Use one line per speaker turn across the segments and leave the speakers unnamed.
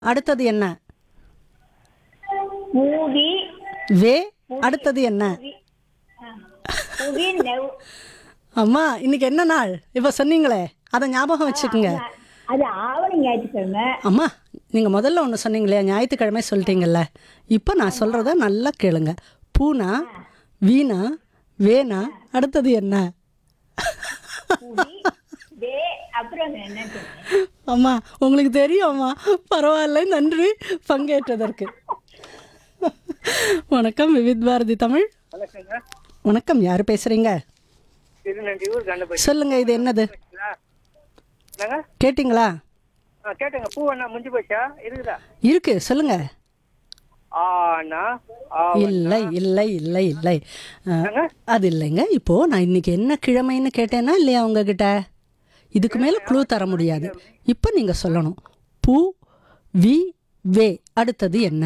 அடுத்தது என்ன
மூவி
வே அடுத்தது என்ன
புவி நெவ்
அம்மா இன்னைக்கு என்ன நாள் இப்போ சொன்னீங்களே அதை ஞாபகம் வச்சுக்கோங்க
அது ஆவணி ஞாயிற்றுக்கிழமை
அம்மா நீங்கள் முதல்ல ஒன்று சொன்னீங்களே ஞாயிற்றுக்கிழமை சொல்லிட்டீங்கல்ல இப்போ நான் சொல்கிறத நல்லா கேளுங்க பூனா வீணா வேணா அடுத்தது என்ன
புவி வே அப்புறம் என்ன சொன்னேன்?
அம்மா உங்களுக்கு தெரியும் அம்மா பரவாயில்ல நன்றி பங்கேற்றதற்கு வணக்கம் விவித் பாரதி தமிழ்
வணக்கங்க
வணக்கம் யார் பேசுறீங்க
திருநண்டியூர் கண்டபதி
சொல்லுங்க இது என்னது
என்னங்க
கேட்டிங்களா
ஆ கேட்டேங்க பூ என்ன முடிஞ்சு போச்சா இருக்குதா
இருக்கு சொல்லுங்க
ஆனா ஆ
இல்லை இல்லை இல்லை இல்லை அஹ்,
என்னங்க
அது இல்லைங்க இப்போ நான் இன்னைக்கு என்ன கிழமைன்னு கேட்டேன்னா இல்லையா உங்ககிட்ட இதுக்கு மேல க்ளூ தர முடியாது இப்போ நீங்க சொல்லணும் பூ வி வே அடுத்தது என்ன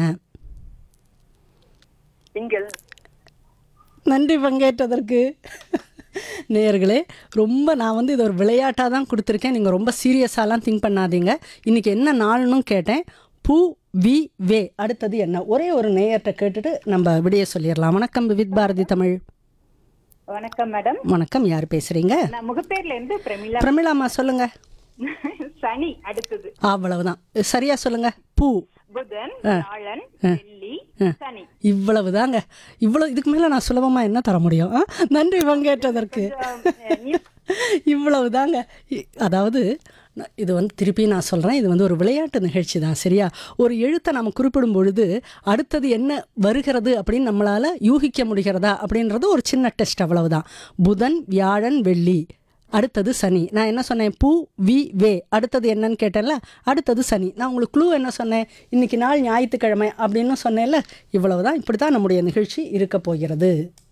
திங்கள்
நன்றி பங்கேற்றதற்கு நேயர்களே ரொம்ப நான் வந்து இது ஒரு விளையாட்டாக தான் கொடுத்துருக்கேன் நீங்கள் ரொம்ப சீரியஸாலாம் திங்க் பண்ணாதீங்க இன்றைக்கி என்ன நாள்னும் கேட்டேன் பூ வி வே அடுத்தது என்ன ஒரே ஒரு நேயர்கிட்ட கேட்டுட்டு நம்ம விடைய சொல்லிடலாம் வணக்கம் வித் பாரதி தமிழ்
வணக்கம் மேடம்
வணக்கம் யார் பேசுகிறீங்க
நான் முகப்பேர்ல இருந்து பிரமிளா
பிரமிளாமா சொல்லுங்கள்
சனி அடுத்தது
அவ்வளவுதான் சரியா சொல்லுங்க பூ
புதன் வியாழன் வெள்ளி சனி
இவ்வளவு தாங்க இவ்வளவு இதுக்கு மேலே நான் சுலபமாக என்ன தர முடியும் ஆ? நன்றி பங்கேற்றதற்கு இவ்வளவு தாங்க இ- அதாவது ந- இது வந்து திருப்பி நான் சொல்கிறேன் இது வந்து ஒரு விளையாட்டு நிகழ்ச்சி தான் சரியா ஒரு எழுத்தை நம்ம குறிப்பிடும் பொழுது அடுத்தது என்ன வருகிறது அப்படின்னு நம்மளால் யூகிக்க முடிகிறதா அப்படின்றது ஒரு சின்ன டெஸ்ட் அவ்வளவுதான் புதன் வியாழன் வெள்ளி அடுத்தது சனி நான் என்ன சொன்னேன் பூ வி வே அடுத்தது என்னன்னு கேட்டேன்ல அடுத்தது சனி நான் உங்களுக்கு க்ளூ என்ன சொன்னேன் இன்னைக்கு நாள் ஞாயிற்றுக்கிழமை அப்படின்னு சொன்னேன்ல இவ்வளவு தான் இப்படி தான் நம்முடைய நிகழ்ச்சி இருக்க போகிறது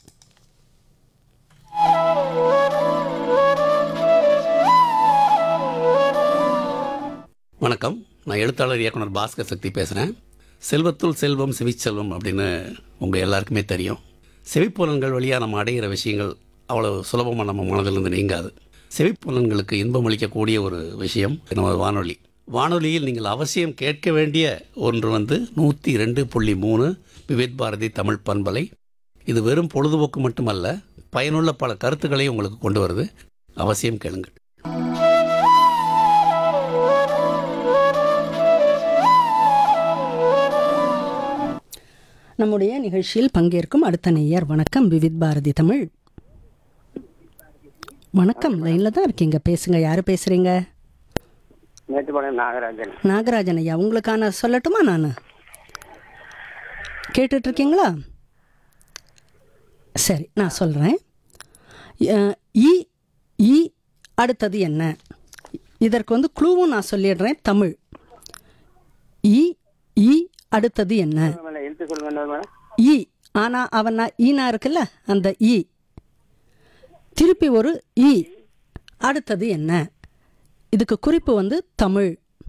வணக்கம் நான் எழுத்தாளர் இயக்குனர் பாஸ்கர் சக்தி பேசுகிறேன் செல்வத்துள் செல்வம் செவிச்செல்வம் அப்படின்னு உங்கள் எல்லாருக்குமே தெரியும் செவிப்புலன்கள் வழியாக நம்ம அடைகிற விஷயங்கள் அவ்வளோ சுலபமாக நம்ம மனதிலிருந்து நீங்காது செவிப்புலன்களுக்கு இன்பம் அளிக்கக்கூடிய ஒரு விஷயம் நம்ம வானொலி வானொலியில் நீங்கள் அவசியம் கேட்க வேண்டிய ஒன்று வந்து நூற்றி ரெண்டு புள்ளி மூணு விவித் பாரதி தமிழ் பண்பலை இது வெறும் பொழுதுபோக்கு மட்டுமல்ல பயனுள்ள பல கருத்துக்களை உங்களுக்கு கொண்டு வருது அவசியம் கேளுங்கள்
நம்முடைய நிகழ்ச்சியில் பங்கேற்கும் அடுத்த நேயர் வணக்கம் விவித் பாரதி தமிழ் வணக்கம் லைன்ல தான் இருக்கீங்க பேசுங்க யாரு பேசுறீங்க
மேட்டுப்பாளையம் நாகராஜன்
நாகராஜன் ஐயா உங்களுக்கான சொல்லட்டுமா நான் கேட்டுட்டு இருக்கீங்களா சரி நான் சொல்கிறேன் இ இ அடுத்தது என்ன இதற்கு வந்து க்ளூவும் நான் சொல்லிடுறேன் தமிழ் இ இ அடுத்தது என்ன
மேடம் எழுத்து சொல்லுங்க என்ன மேடம்
ஈ ஆனா அவனா ஈனா இருக்குல்ல அந்த ஈ திருப்பி ஒரு ஈ அடுத்தது என்ன இதுக்கு குறிப்பு வந்து தமிழ்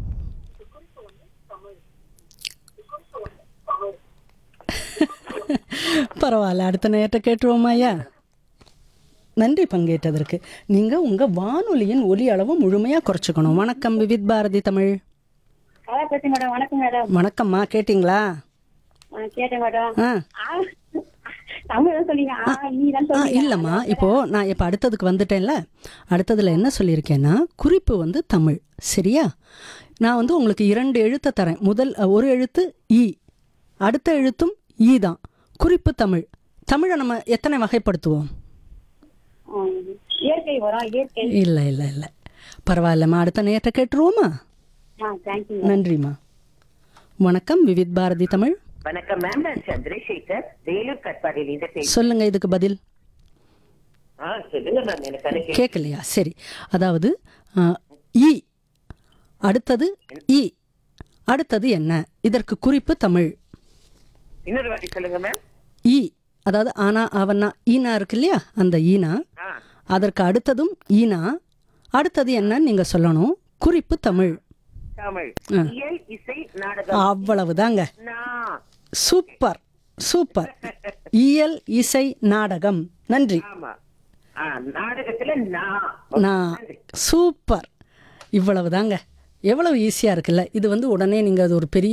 பரவாயில்ல அடுத்த நேரத்தை கேட்டுருவோமா ஐயா நன்றி பங்கேற்றதற்கு நீங்க உங்க வானொலியின் ஒலி அளவு முழுமையா குறைச்சிக்கணும் வணக்கம் விவித் பாரதி தமிழ்
அதான் பேசுங்க மேடம் வணக்கம் மேடம்
வணக்கம்மா கேட்டிங்களா
ஆ, கேட்டேன் மேடம்
ஆ
ஆ, தமிழ் தான் சொன்னீங்க ஆ நீ தான்
ஆ
சொன்னீங்க
இல்லைம்மா இப்போ நான் இப்போ அடுத்ததுக்கு வந்துட்டேன்ல அடுத்ததில் என்ன சொல்லியிருக்கேன்னா குறிப்பு வந்து தமிழ் சரியா நான் வந்து உங்களுக்கு இரண்டு எழுத்தை தரேன் முதல் அ, ஒரு எழுத்து ஈ அடுத்த எழுத்தும் ஈ தான் குறிப்பு தமிழ் தமிழை நம்ம எத்தனை வகைப்படுத்துவோம்
ம், இயற்கை வரும் இயற்கை
இல்லை இல்லை இல்லை பரவாயில்லம்மா அடுத்த நேரத்தை கேட்டுருவோமா
ஆ தேங்க்யூ
நன்றிம்மா வணக்கம் விவித் பாரதி தமிழ்
வணக்கம் மேம் நான் சந்திரசேகர் வேலூர் கட்பாடியிலிருந்து பேசுறேன்
சொல்லுங்க இதுக்கு பதில்
ஆ சொல்லுங்க மேம் எனக்கு அது கே-
கேட்கலையா சரி அதாவது ஆ, ஈ அடுத்தது ஈ அடுத்தது என்ன இதற்கு குறிப்பு தமிழ்
இன்னொரு வாட்டி சொல்லுங்க மேம்
ஈ அதாவது ஆனா அவனா ஈனா இருக்கு இல்லையா அந்த ஈனா
ஆ
அதற்கு அடுத்ததும் ஈனா அடுத்தது என்னன்னு நீங்க சொல்லணும் குறிப்பு தமிழ்
தமிழ்
ஆ.
இயல் இசை நாடகம்
அவ்வளவுதாங்க
நான்
சூப்பர் சூப்பர் இயல் இசை நாடகம் நன்றி
ஆமா ஆ நாடகத்துல நான்
நான் சூப்பர் இவ்வளவு தாங்க எவ்வளவு ஈஸியாக இருக்குல்ல இது வந்து உடனே நீங்கள் அது ஒரு பெரிய